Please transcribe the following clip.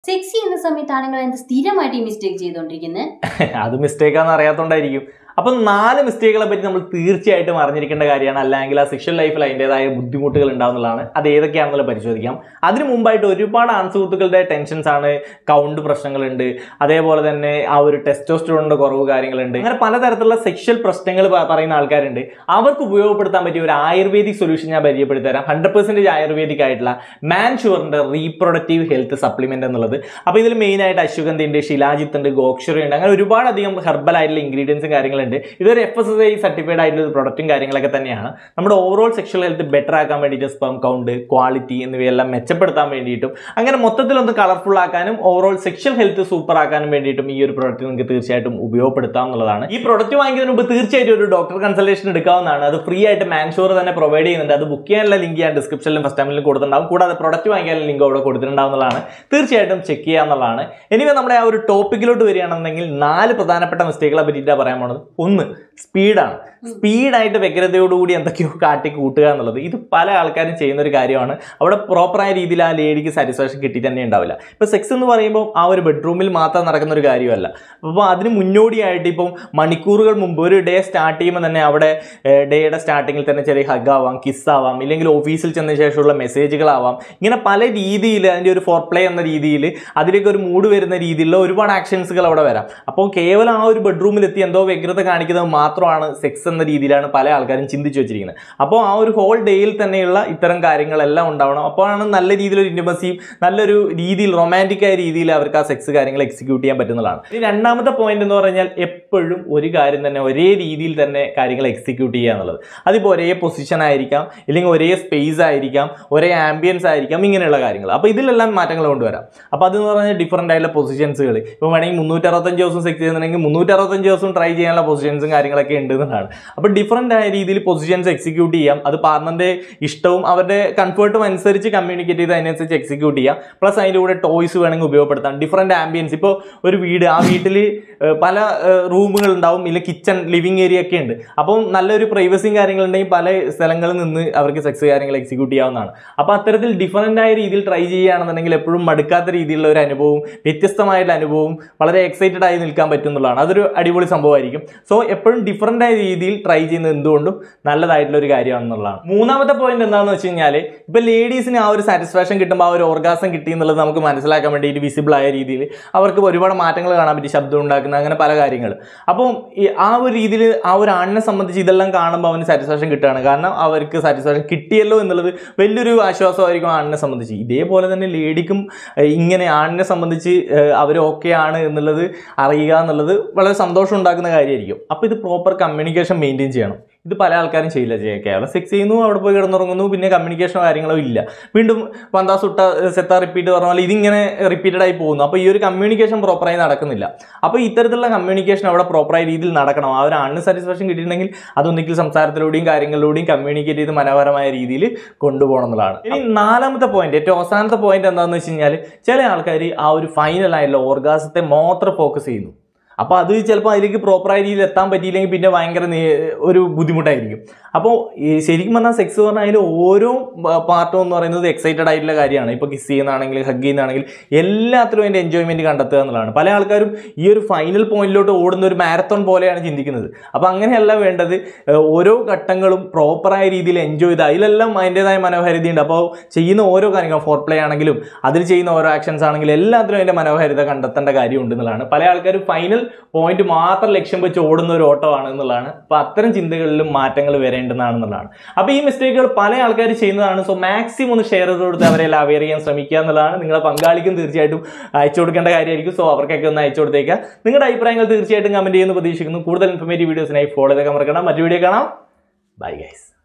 sex ചെയ്യുന്ന സമയത്ത് ആണുങ്ങൾ എന്ത് സ്ഥിരമായിട്ട് ഈ മിസ്റ്റേക്ക് ചെയ്തുകൊണ്ടിരിക്കുന്നത് അത് മിസ്റ്റേക്കാന്ന് അറിയാത്തോണ്ടായിരിക്കും അപ്പം നാല് മിസ്റ്റേക്കുകളെ പറ്റി നമ്മൾ തീർച്ചയായിട്ടും അറിഞ്ഞിരിക്കേണ്ട കാര്യമാണ് അല്ലെങ്കിൽ ആ സെക്ഷൽ ലൈഫിൽ അതിൻ്റെതായ ബുദ്ധിമുട്ടുകൾ ഉണ്ടാവുന്നതാണ് അത് ഏതൊക്കെയാണെന്നുള്ള പരിശോധിക്കാം അതിന് മുമ്പായിട്ട് ഒരുപാട് ആൺസുഹൃത്തുക്കളുടെ ടെൻഷൻസ് ആണ് കൗണ്ട് പ്രശ്നങ്ങളുണ്ട് അതേപോലെ തന്നെ ആ ഒരു ടെസ്റ്റോസ്റ്ററോണിന്റെ കുറവ് കാര്യങ്ങളുണ്ട് അങ്ങനെ പലതരത്തിലുള്ള സെക്ഷൽ പ്രശ്നങ്ങൾ പ- പറയുന്ന ആൾക്കാരുണ്ട് അവർക്ക് ഉപയോഗപ്പെടുത്താൻ പറ്റിയ ഒരു ആയുർവേദിക് സൊല്യൂഷൻ ഞാൻ പരിചയപ്പെടുത്തി തരാം ഹൺഡ്രഡ് പെർസെൻറ്റേജ് ആയുർവേദിക് ആയിട്ടുള്ള മാൻ ഷുവറിന്റെ റീപ്രൊഡക്റ്റീവ് ഹെൽത്ത് സപ്ലിമെന്റ് എന്നുള്ളത് അപ്പോൾ ഇതിൽ മെയിൻ ആയിട്ട് അശ്വഗന്ധ ഉണ്ട് ഷിലാജിത്ത് ഉണ്ട് ഗോക്ഷറി ഉണ്ട് അങ്ങനെ ഒരുപാട് അധികം ഹെർബൽ ആയിട്ടുള്ള ഇൻഗ്രീഡിയൻസും കാര്യങ്ങളുണ്ട് ഇതൊരു F S S I certified ആയിട്ടുള്ള ഒരു പ്രൊഡക്റ്റും കാര്യങ്ങളൊക്കെ തന്നെയാണ് നമ്മുടെ ഓവറോൾ സെക്ഷൽ ഹെൽത്ത് ബെറ്റർ ആക്കാൻ വേണ്ടിയിട്ട് സ്പെം കൗണ്ട് ക്വാളിറ്റി എന്നിവയെല്ലാം മെച്ചപ്പെടുത്താൻ വേണ്ടിയിട്ടും അങ്ങനെ മൊത്തത്തിലൊന്ന് കളർഫുൾ ആക്കാനും ഓവറോൾ സെക്ഷൽ ഹെൽത്ത് സൂപ്പർ ആക്കാനും വേണ്ടിയിട്ടും ഈ ഒരു പ്രൊഡക്റ്റ് നിങ്ങൾക്ക് തീർച്ചയായിട്ടും ഉപയോഗപ്പെടുത്താം എന്നുള്ളതാണ് ഈ പ്രൊഡക്റ്റ് വാങ്ങിക്കുന്നതിന് മുമ്പ് തീർച്ചയായിട്ടും ഒരു ഡോക്ടർ കൺസൾട്ടേഷൻ എടുക്കാവുന്നതാണ് അത് ഫ്രീ ആയിട്ട് മാൻഷോർ തന്നെ പ്രൊവൈഡ് ചെയ്യുന്നുണ്ട് അത് ബുക്ക് ചെയ്യാനുള്ള ലിങ്ക് ഞാൻ ഡിസ്ക്രിപ്ഷനിലും ഫസ്റ്റ് ടൈമിലും കൊടുത്തിട്ടുണ്ടാവും കൂടാതെ പ്രൊഡക്റ്റ് വാങ്ങിക്കാനുള്ള ലിങ്ക് അവിടെ കൊടുത്തിട്ടുണ്ടാവുന്നതാണ് തീർച്ചയായിട്ടും ചെക്ക് ചെയ്യാന്നുള്ളതാണ് എനിവേ നമ്മുടെ ആ ഒരു ടോപ്പിക്കിലോട്ട് വരികയാണെന്നുണ്ടെങ്കിൽ നാല് പ്രധാനപ്പെട്ട മിസ്റ്റേക്കുകളെ പറ്റിയിട്ടാണ് പറയാൻ പോണത് ഒന്ന് സ്പീഡാണ് സ്പീഡായിട്ട് വ്യഗ്രതയോടുകൂടി എന്തൊക്കെയോ കാട്ടി കൂട്ടുക എന്നുള്ളത് ഇത് പല ആൾക്കാരും ചെയ്യുന്ന ഒരു കാര്യമാണ് അവിടെ പ്രോപ്പറായ രീതിയിൽ ആ ലേഡിക്ക് സാറ്റിസ്ഫാക്ഷൻ കിട്ടി തന്നെ ഉണ്ടാവില്ല ഇപ്പോൾ സെക്സ് എന്ന് പറയുമ്പോൾ ആ ഒരു ബെഡ്റൂമിൽ മാത്രം നടക്കുന്ന ഒരു കാര്യമല്ല അപ്പോൾ അതിന് മുന്നോടിയായിട്ട് ഇപ്പം മണിക്കൂറുകൾ മുമ്പ് ഒരു ഡേ സ്റ്റാർട്ട് ചെയ്യുമ്പോൾ തന്നെ അവിടെ ഡേയുടെ സ്റ്റാർട്ടിങ്ങിൽ തന്നെ ചെറിയ ഹഗ് ആവാം കിസ് ആവാം ഇല്ലെങ്കിൽ ഓഫീസിൽ ചെന്ന ശേഷമുള്ള മെസ്സേജുകളാവാം ഇങ്ങനെ പല രീതിയിൽ അതിൻ്റെ ഒരു ഫോർ പ്ലേ എന്ന രീതിയിൽ അതിലേക്ക് ഒരു മൂഡ് വരുന്ന രീതിയിലുള്ള ഒരുപാട് ആക്ഷൻസുകൾ അവിടെ വരാം അപ്പോൾ കേവലം ആ ഒരു ബെഡ്റൂമിൽ എത്തി എന്തോ വ്യഗ്രത കാണിക്കുന്നത് മാത്രമാണ് സെക്സ് എന്ന രീതിയിലാണ് പല ആൾക്കാരും ചിന്തിച്ചു വെച്ചിരിക്കുന്നത് അപ്പോൾ ആ ഒരു ഹോൾ ഡേയിൽ തന്നെയുള്ള ഇത്തരം കാര്യങ്ങളെല്ലാം ഉണ്ടാവണം അപ്പോഴാണ് നല്ല രീതിയിലൊരു ഇൻറ്റിമസിയും നല്ലൊരു രീതിയിൽ റൊമാൻറ്റിക് ആയ രീതിയിൽ അവർക്ക് ആ സെക്സ് കാര്യങ്ങൾ എക്സിക്യൂട്ട് ചെയ്യാൻ പറ്റുന്നതാണ് ഇനി രണ്ടാമത്തെ പോയിന്റ് എന്ന് പറഞ്ഞാൽ എപ്പോഴും ഒരു കാര്യം തന്നെ ഒരേ രീതിയിൽ തന്നെ കാര്യങ്ങൾ എക്സിക്യൂട്ട് ചെയ്യുക എന്നുള്ളത് അതിപ്പോൾ ഒരേ പൊസിഷൻ ആയിരിക്കാം ഇല്ലെങ്കിൽ ഒരേ സ്പേസ് ആയിരിക്കാം ഒരേ ആംബിയൻസ് ആയിരിക്കാം ഇങ്ങനെയുള്ള കാര്യങ്ങൾ അപ്പോൾ ഇതിലെല്ലാം മാറ്റങ്ങൾ കൊണ്ടുവരാം അപ്പോൾ അതെന്ന് പറഞ്ഞാൽ ഡിഫറൻ്റ് ആയിട്ടുള്ള പൊസിഷൻസുകൾ ഇപ്പോൾ വേണമെങ്കിൽ മുന്നൂറ്ററുപത്തഞ്ച് ദിവസം സെക്സ് ചെയ്യുന്നുണ്ടെങ്കിൽ മുന്നൂറ്ററുപത്തഞ്ച് ദിവസം ട്രൈ ചെയ്യാനുള്ള പൊസിഷൻസും കാര്യങ്ങളൊക്കെ ഉണ്ട് എന്നതാണ് അപ്പോൾ ഡിഫറൻ്റ് ആയ രീതിയിൽ പൊസിഷൻസ് എക്സിക്യൂട്ട് ചെയ്യാം അത് പാർട്ണറിൻ്റെ ഇഷ്ടവും അവരുടെ കംഫർട്ടും അനുസരിച്ച് കമ്മ്യൂണിക്കേറ്റ് ചെയ്ത് അതിനനുസരിച്ച് എക്സിക്യൂട്ട് ചെയ്യാം പ്ലസ് അതിൻ്റെ കൂടെ ടോയ്സ് വേണമെങ്കിൽ ഉപയോഗപ്പെടുത്താം ഡിഫറെൻറ്റ് ആംബിയൻസ് ഇപ്പോൾ ഒരു വീട് ആ വീട്ടിൽ പല റൂമുകൾ ഉണ്ടാവും ഇല്ല കിച്ചൺ ലിവിങ് ഏരിയ ഒക്കെ ഉണ്ട് അപ്പം നല്ലൊരു പ്രൈവസിയും കാര്യങ്ങളുണ്ടെങ്കിൽ പല സ്ഥലങ്ങളിൽ നിന്ന് അവർക്ക് സെക്സ് കാര്യങ്ങൾ എക്സിക്യൂട്ട് ചെയ്യാവുന്നതാണ് അപ്പോൾ അത്തരത്തിൽ ഡിഫറൻ്റ് ആയ രീതിയിൽ ട്രൈ ചെയ്യുകയാണെന്നുണ്ടെങ്കിൽ എപ്പോഴും മടുക്കാത്ത രീതിയിലുള്ള ഒരു അനുഭവവും വ്യത്യസ്തമായിട്ടുള്ള അനുഭവവും വളരെ എക്സൈറ്റഡ് ആയി നിൽക്കാൻ പറ്റുന്നുള്ളതാണ് അതൊരു അടിപൊളി സംഭവമായിരിക്കും സോ എപ്പോഴും ഡിഫറൻ്റ് ആയ രീതിയിൽ ട്രൈ ചെയ്യുന്നത് എന്തുകൊണ്ടും നല്ലതായിട്ടുള്ള ഒരു കാര്യമാണെന്നുള്ളതാണ് മൂന്നാമത്തെ പോയിന്റ് എന്താണെന്ന് വെച്ച് കഴിഞ്ഞാൽ ഇപ്പോൾ ലേഡീസിന് ആ ഒരു സാറ്റിസ്ഫാക്ഷൻ കിട്ടുമ്പോൾ ആ ഒരു ഓർഗാസം കിട്ടി എന്നുള്ളത് നമുക്ക് മനസ്സിലാക്കാൻ വേണ്ടിയിട്ട് വിസിബിൾ ആയ രീതിയിൽ അവർക്ക് ഒരുപാട് മാറ്റങ്ങൾ കാണാൻ പറ്റി ശബ്ദം ഉണ്ടാക്കുന്ന അങ്ങനെ പല കാര്യങ്ങൾ അപ്പോൾ ഈ ആ ഒരു രീതിയിൽ ആ ഒരു ആണിനെ സംബന്ധിച്ച് ഇതെല്ലാം കാണുമ്പോൾ അവന് സാറ്റിസ്ഫാക്ഷൻ കിട്ടുകയാണ് കാരണം അവർക്ക് സാറ്റിസ്ഫാക്ഷൻ കിട്ടിയല്ലോ എന്നുള്ളത് വലിയൊരു ആശ്വാസമായിരിക്കും ആണിനെ സംബന്ധിച്ച് ഇതേപോലെ തന്നെ ലേഡിക്കും ഏഹ്, ഇങ്ങനെ ആണിനെ സംബന്ധിച്ച് അവർ ഓക്കെ ആണ് എന്നുള്ളത് അറിയുക എന്നുള്ളത് വളരെ സന്തോഷം ഉണ്ടാക്കുന്ന കാര്യമായിരിക്കും അപ്പോൾ ഇത് പ്രോപ്പർ കമ്മ്യൂണിക്കേഷൻ മെയിൻറ്റെയിൻ ചെയ്യണം ഇത് പല ആൾക്കാരും ചെയ്യില്ല ചെയ്യുക കേവലം സെക്സ് ചെയ്യുന്നു അവിടെ പോയി കിടന്നുറങ്ങുന്നു പിന്നെ കമ്മ്യൂണിക്കേഷനോ കാര്യങ്ങളോ ഇല്ല വീണ്ടും വന്താ സുട്ട സെത്ത റിപ്പീറ്റ് പറഞ്ഞ പോലെ ഇതിങ്ങനെ റിപ്പീറ്റഡ് ആയി പോകുന്നു അപ്പോൾ ഈ ഒരു കമ്മ്യൂണിക്കേഷൻ പ്രോപ്പറായി നടക്കുന്നില്ല അപ്പോൾ ഇത്തരത്തിലുള്ള കമ്മ്യൂണിക്കേഷൻ അവിടെ പ്രോപ്പറായ രീതിയിൽ നടക്കണം ആ ഒരു അണ് സാറ്റിസ്ഫാക്ഷൻ കിട്ടിയിട്ടുണ്ടെങ്കിൽ അതൊന്നിക്കിൽ സംസാരത്തിലൂടെയും കാര്യങ്ങളിലൂടെയും കമ്മ്യൂണിക്കേറ്റ് ചെയ്ത് മനോഹരമായ രീതിയിൽ കൊണ്ടുപോകണം എന്നുള്ളതാണ് ഇനി നാലാമത്തെ പോയിന്റ് ഏറ്റവും അവസാനത്തെ പോയിന്റ് എന്താണെന്ന് വെച്ച് കഴിഞ്ഞാൽ ചില ആൾക്കാർ ആ ഒരു ഫൈനൽ ആയിട്ടുള്ള ഓർഗാസത്തെ മാത്രം ഫോക്കസ് ചെയ്യുന്നു അപ്പോൾ അത് ചിലപ്പോൾ അതിലേക്ക് പ്രോപ്പറായ രീതിയിൽ എത്താൻ പറ്റിയില്ലെങ്കിൽ പിന്നെ ഭയങ്കര നേ- ഒരു ബുദ്ധിമുട്ടായിരിക്കും അപ്പോൾ ഈ ശരിക്കും പറഞ്ഞാൽ സെക്സ് പറഞ്ഞാൽ അതിൽ ഓരോ പാർട്ടും എന്ന് പറയുന്നത് എക്സൈറ്റഡ് ആയിട്ടുള്ള കാര്യമാണ് ഇപ്പോൾ കിസ് ചെയ്യുന്നതാണെങ്കിൽ ഹഗ് ചെയ്യുന്നതാണെങ്കിൽ എല്ലാത്തിലും അതിൻ്റെ എൻജോയ്മെൻറ്റ് കണ്ടെത്തുക എന്നുള്ളതാണ് പല ആൾക്കാരും ഈ ഒരു ഫൈനൽ പോയിന്റിലോട്ട് ഓടുന്ന ഒരു മാരത്തോൺ പോലെയാണ് ചിന്തിക്കുന്നത് അപ്പോൾ അങ്ങനെയല്ല വേണ്ടത് ഏഹ് ഓരോ ഘട്ടങ്ങളും പ്രോപ്പറായ രീതിയിൽ എൻജോയ് ചെയ്ത് അതിലെല്ലാം അതിൻ്റെതായ മനോഹാരിത ഉണ്ട് അപ്പോൾ ചെയ്യുന്ന ഓരോ കാര്യങ്ങളും ഫോർ പ്ലേ ആണെങ്കിലും അതിൽ ചെയ്യുന്ന ഓരോ ആക്ഷൻസ് ആണെങ്കിലും എല്ലാത്തിലും അതിൻ്റെ മനോഹാരിത കണ്ടെത്തേണ്ട കാര്യമുണ്ട് എന്നുള്ളതാണ് പല ആൾക്കാരും ഫൈനൽ പോയിന്റ് മാത്രം ലക്ഷ്യം വെച്ച് ഓടുന്ന ഒരു ഓട്ടമാണ് എന്നുള്ളതാണ് അപ്പോൾ അത്തരം ചിന്തകളിലും മാറ്റങ്ങൾ വരേണ്ടതാണെന്നുള്ളതാണ് അപ്പോൾ ഈ മിസ്റ്റേക്കുകൾ പല ആൾക്കാർ ചെയ്യുന്നതാണ് സോ മാക്സിമം ഒന്ന് ഷെയർ ചെയ്ത് കൊടുത്ത് അവരെല്ലാം അവെയർ ചെയ്യാൻ ശ്രമിക്കുക എന്നുള്ളതാണ് നിങ്ങളെ പങ്കാളിക്കും തീർച്ചയായിട്ടും അയച്ചു കൊടുക്കേണ്ട കാര്യമായിരിക്കും സോ അവർക്കൊക്കെ ഒന്ന് അയച്ചു കൊടുത്തേക്കുക നിങ്ങളുടെ അഭിപ്രായങ്ങൾ തീർച്ചയായിട്ടും കമന്റ് ചെയ്യുന്നു പ്രതീക്ഷിക്കുന്നു കൂടുതൽ ഇൻഫർമേറ്റീവ് വീഡിയോസിനായി ഫോളോ ചെയ്തൊക്കെ മറക്കണം മറ്റു വീഡിയോ കാണാം ബൈ ഗൈസ്